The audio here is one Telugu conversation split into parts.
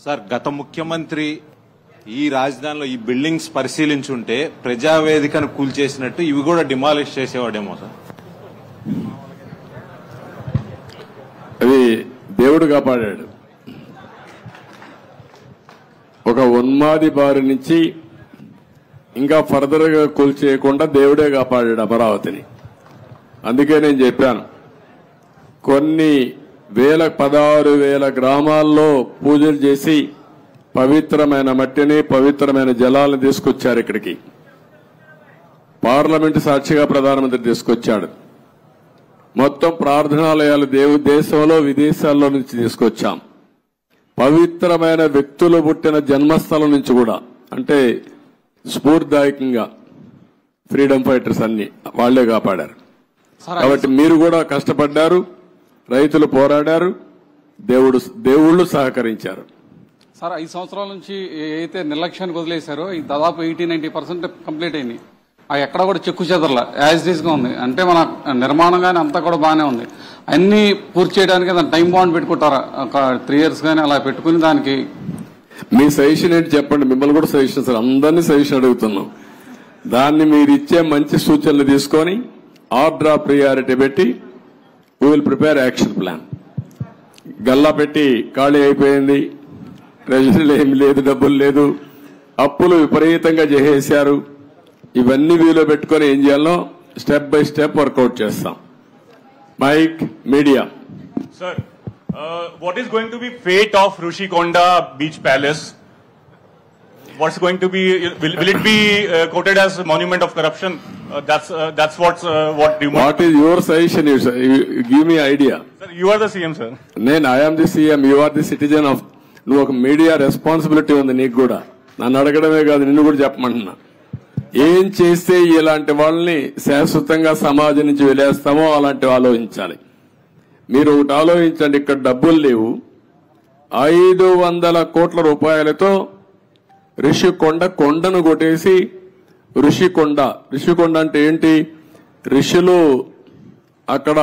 సార్ గత ముఖ్యమంత్రి ఈ రాజధానిలో ఈ బిల్డింగ్స్ పరిశీలించుంటే ప్రజావేదికను కూల్చేసినట్టు ఇవి కూడా డిమాలిష్ చేసేవాడేమో సార్ అది దేవుడు కాపాడాడు ఒక ఉన్మాది బారి నుంచి ఇంకా ఫర్దర్ గా కూల్చేయకుండా దేవుడే కాపాడాడు అమరావతిని అందుకే నేను చెప్పాను కొన్ని వేల పదహారు వేల గ్రామాల్లో పూజలు చేసి పవిత్రమైన మట్టిని పవిత్రమైన జలాలను తీసుకొచ్చారు ఇక్కడికి పార్లమెంటు సాక్షిగా ప్రధానమంత్రి తీసుకొచ్చాడు మొత్తం ప్రార్థనాలయాలు దేవు దేశంలో విదేశాల్లో నుంచి తీసుకొచ్చాం పవిత్రమైన వ్యక్తులు పుట్టిన జన్మస్థలం నుంచి కూడా అంటే స్ఫూర్తిదాయకంగా ఫ్రీడమ్ ఫైటర్స్ అన్ని వాళ్లే కాపాడారు సార్ కాబట్టి మీరు కూడా కష్టపడ్డారు రైతులు పోరాడారు దేవుడు దేవుళ్ళు సహకరించారు సార్ ఐదు సంవత్సరాల నుంచి ఏదైతే నిర్లక్ష్యానికి వదిలేశారో ఈ దాదాపు ఎయిటీ నైన్టీ పర్సెంట్ కంప్లీట్ అయింది ఆ ఎక్కడ కూడా చెక్కు చెదరల యాజ్ డీస్ గా ఉంది అంటే మన నిర్మాణం కానీ అంతా కూడా బాగానే ఉంది అన్ని పూర్తి చేయడానికి దాని టైం బాండ్ పెట్టుకుంటారా ఒక త్రీ ఇయర్స్ కానీ అలా పెట్టుకుని దానికి మీ సజెషన్ ఏంటి చెప్పండి మిమ్మల్ని కూడా సజెషన్ సార్ అందరినీ సజెషన్ అడుగుతున్నాం దాన్ని మీరు ఇచ్చే మంచి సూచనలు తీసుకొని ఆర్డర్ ఆఫ్ ప్రియారిటీ పెట్టి we will prepare action plan గల్లా పెట్టి ఖాళీ అయిపోయింది ట్రెజరీలో ఏమి లేదు డబ్బులు లేదు అప్పులు విపరీతంగా చేసేశారు ఇవన్నీ వీలో పెట్టుకొని ఏం చేయాలో స్టెప్ బై స్టెప్ వర్కౌట్ చేస్తాం mike media Sir, uh, what is going to be fate of Rushikonda Beach Palace? What's going to be? Will, will it be uh, quoted as a monument of corruption? Uh, that's uh, that's what's uh, what rumor. What is your suggestion give me idea Sir, you are the CM, sir. నేను I am the CM you are the citizen of నువ్వు ఒక మీడియా రెస్పాన్సిబిలిటీ ఉంది నీకు కూడా నన్ను అడగడమే కాదు నిన్ను కూడా చెప్పమంటున్నా ఏం చేస్తే ఇలాంటి వాళ్ళని శాశ్వతంగా సమాజం నుంచి వెలేస్తామో అలాంటివి ఆలోచించాలి మీరు ఒకటి ఆలోచించండి ఇక్కడ డబ్బులు లేవు ఐదు వందల కోట్ల రూపాయలతో ఋషికొండ కొండను కొట్టేసి ఋషికొండ ఋషికొండ అంటే ఏంటి ఋషులు అక్కడ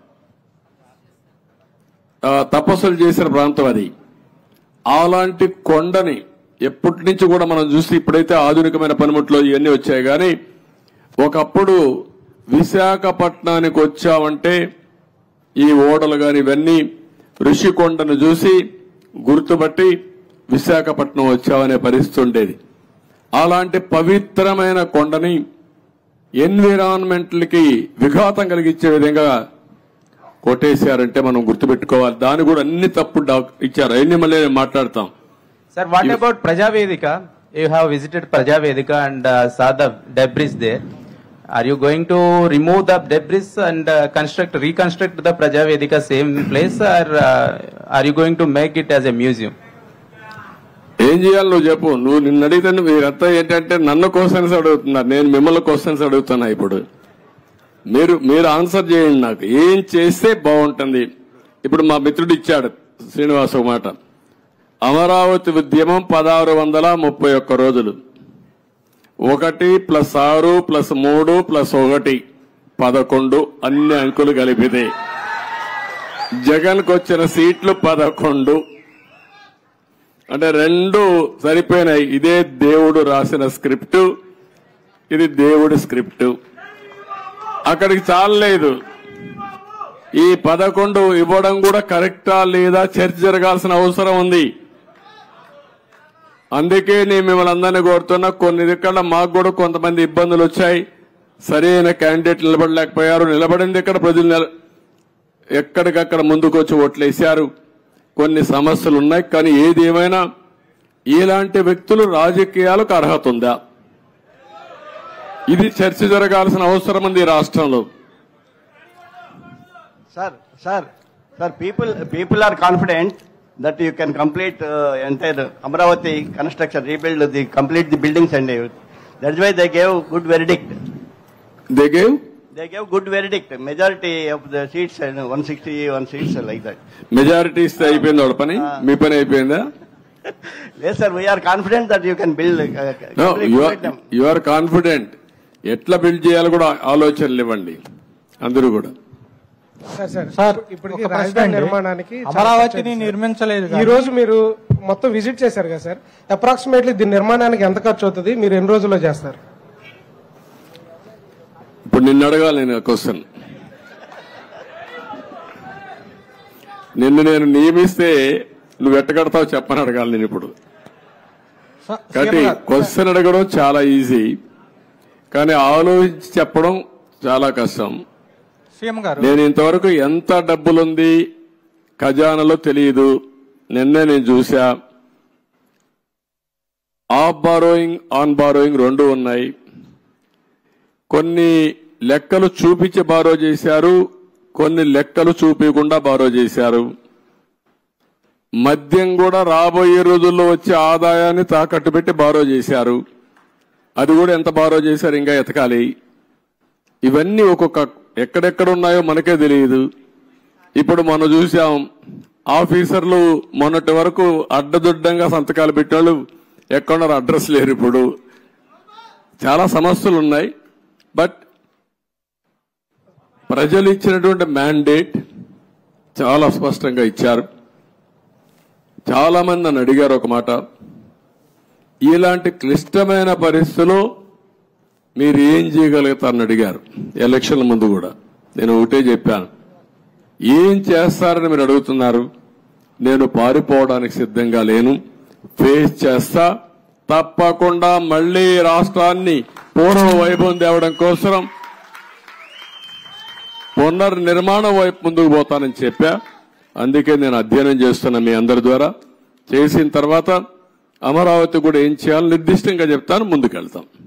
ఆ, తపస్సులు చేసిన ప్రాంతం అది అలాంటి కొండని ఎప్పటి నుంచి కూడా మనం చూసి ఇప్పుడైతే ఆధునికమైన పనిముట్లు ఇవన్నీ వచ్చాయి కానీ ఒకప్పుడు విశాఖపట్నానికి వచ్చామంటే ఈ ఓడలు గాని ఇవన్నీ ఋషికొండను చూసి గుర్తుపట్టి విశాఖపట్నం వచ్చామనే పరిస్థితి ఉండేది అలాంటి పవిత్రమైన కొండని ఎన్విరాన్మెంట్లకి విఘాతం కలిగించే విధంగా కొట్టేశారంటే మనం గుర్తుపెట్టుకోవాలి దాని కూడా అన్ని తప్పు డాక్ ఇచ్చారు అవన్నీ మళ్ళీ నేను మాట్లాడతాం Sir, what about Prajavedika? You have visited Prajavedika and uh, saw the debris there. Are you going to remove the debris and uh, construct, reconstruct the Prajavedika same place, or uh, are you going to make it as a museum? ఏం చేయాలి నువ్వు చెప్పు నువ్వు నిన్ను అడిగితే మీరంతా ఏంటంటే నన్ను క్వశ్చన్స్ అడుగుతున్నారు నేను మిమ్మల్ని క్వశ్చన్స్ అడుగుతున్నా ఇప్పుడు మీరు మీరు ఆన్సర్ చేయండి నాకు ఏం చేస్తే బాగుంటుంది ఇప్పుడు మా మిత్రుడు ఇచ్చాడు శ్రీనివాస్ ఒక మాట అమరావతి ఉద్యమం పదహారు వందల ముప్పై ఒక్క రోజులు ఒకటి ప్లస్ ఆరు ప్లస్ మూడు ప్లస్ ఒకటి పదకొండు అన్ని అంకులు కలిపితే జగన్కు వచ్చిన సీట్లు పదకొండు అంటే రెండు సరిపోయినాయి ఇదే దేవుడు రాసిన స్క్రిప్ట్ ఇది దేవుడి స్క్రిప్ట్ అక్కడికి చాలలేదు ఈ పదకొండు ఇవ్వడం కూడా కరెక్టా లేదా చర్చ జరగాల్సిన అవసరం ఉంది అందుకే నేను మిమ్మల్ని అందరినీ కోరుతున్నా కొన్ని దిక్కడ మాకు కూడా కొంతమంది ఇబ్బందులు వచ్చాయి సరైన క్యాండిడేట్ నిలబడలేకపోయారు నిలబడింది ఇక్కడ ప్రజలు నిల- ఎక్కడికక్కడ ముందుకు వచ్చి ఓట్లేశారు కొన్ని సమస్యలు ఉన్నాయి కానీ ఏది ఏమైనా ఇలాంటి వ్యక్తులు రాజకీయాలకు అర్హత ఉందా ఇది చర్చ జరగాల్సిన అవసరం ఉంది ఈ రాష్ట్రంలో Sir, sir, sir, people, people are confident that you can complete uh, entire Amravati construction, rebuild the, complete the buildings and everything. That's why they gave good verdict. They gave They gave good verdict, majority of the seats and 161 seats like that. Majority ఇస్తే అయిపోయింది వాడి పని మీ పని అయిపోయిందా Yes, sir, we are confident that you can build, uh, no complete you complete them. You are confident ఎట్లా బిల్డ్ చేయాలో కూడా ఆలోచనలు ఇవ్వండి అందరూ కూడా సార్ సార్ సార్, ఇప్పటికి ఒక ప్రశ్న రాజధాని అండి. నిర్మాణానికి చాలా అమరావతిని ఖర్చు అయింది సార్. నిర్మించలేదు ఈ కానీ- రోజు మీరు మొత్తం విజిట్ చేశారు కదా సార్ అప్రాక్సిమేట్లీ దీని నిర్మాణానికి ఎంత ఖర్చు అవుతుంది మీరు ఎన్ని రోజుల్లో చేస్తారు ఇప్పుడు నిన్ను అడగాలి నేను క్వశ్చన్ నిన్ను నేను నియమిస్తే నువ్వు ఎట్టగడతావు చెప్పని అడగాలి నేను ఇప్పుడు స- కాబట్టి సీఎం గారు, క్వశ్చన్ అడగడం చాలా ఈజీ కానీ ఆలోచించి చెప్పడం చాలా కష్టం సీఎం గారు నేను ఇంతవరకు ఎంత డబ్బులుంది ఖజానాలో తెలియదు నిన్నే నేను చూసా ఆఫ్ బారోయింగ్ ఆన్ బారోయింగ్ రెండు ఉన్నాయి కొన్ని లెక్కలు చూపించి బారో చేశారు కొన్ని లెక్కలు చూపించకుండా బారో చేశారు మద్యం కూడా రాబోయే రోజుల్లో వచ్చే ఆదాయాన్ని తాకట్టు పెట్టి బారో చేశారు అది కూడా ఎంత బారో చేశారు ఇంకా ఎతకాలి ఇవన్నీ ఒక్కొక్క ఎక్కడెక్కడ ఉన్నాయో మనకే తెలియదు ఇప్పుడు మనం చూసాం ఆఫీసర్లు మొన్నటి వరకు అడ్డదుడ్డంగా సంతకాలు పెట్టాళ్ళు ఎక్కడున్నారు అడ్రస్ లేరు ఇప్పుడు చాలా సమస్యలు ఉన్నాయి బట్ ప్రజలు ఇచ్చినటువంటి మ్యాండేట్ చాలా స్పష్టంగా ఇచ్చారు చాలా మంది నన్ను అడిగారు ఒక మాట ఇలాంటి క్లిష్టమైన పరిస్థితుల్లో మీరు ఏం చేయగలుగుతారని అడిగారు ఎలక్షన్ల ముందు కూడా నేను ఒకటే చెప్పాను ఏం చేస్తారని మీరు అడుగుతున్నారు నేను పారిపోవడానికి సిద్ధంగా లేను ఫేస్ చేస్తా తప్పకుండా మళ్ళీ రాష్ట్రాన్ని పూర్వ వైభవం తేవడం కోసం పునర్నిర్మాణం వైపు ముందుకు పోతానని చెప్పా అందుకే నేను అధ్యయనం చేస్తున్నా మీ అందరి ద్వారా చేసిన తర్వాత అమరావతి కూడా ఏం చేయాలో నిర్దిష్టంగా చెప్తాను ముందుకెళ్తాం